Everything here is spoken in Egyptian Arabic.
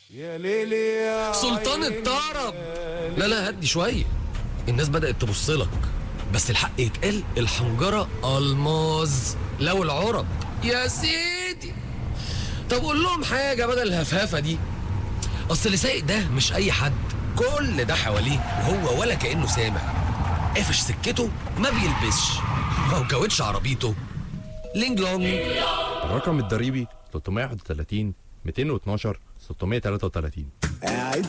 يا ليلي يا سلطان عيني. الطرب لا لا هدي شويه الناس بدات تبص لك بس الحق يتقال الحنجره الماز لو العرب يا سيدي طب قول لهم حاجه بدل الهفهفه دي اصل اللي سايق ده مش اي حد كل ده حواليه وهو ولا كانه سامع قافش سكته ما بيلبسش ما هو كاوتش عربيته لينج لونج الرقم الضريبي 331 212 633 قاعد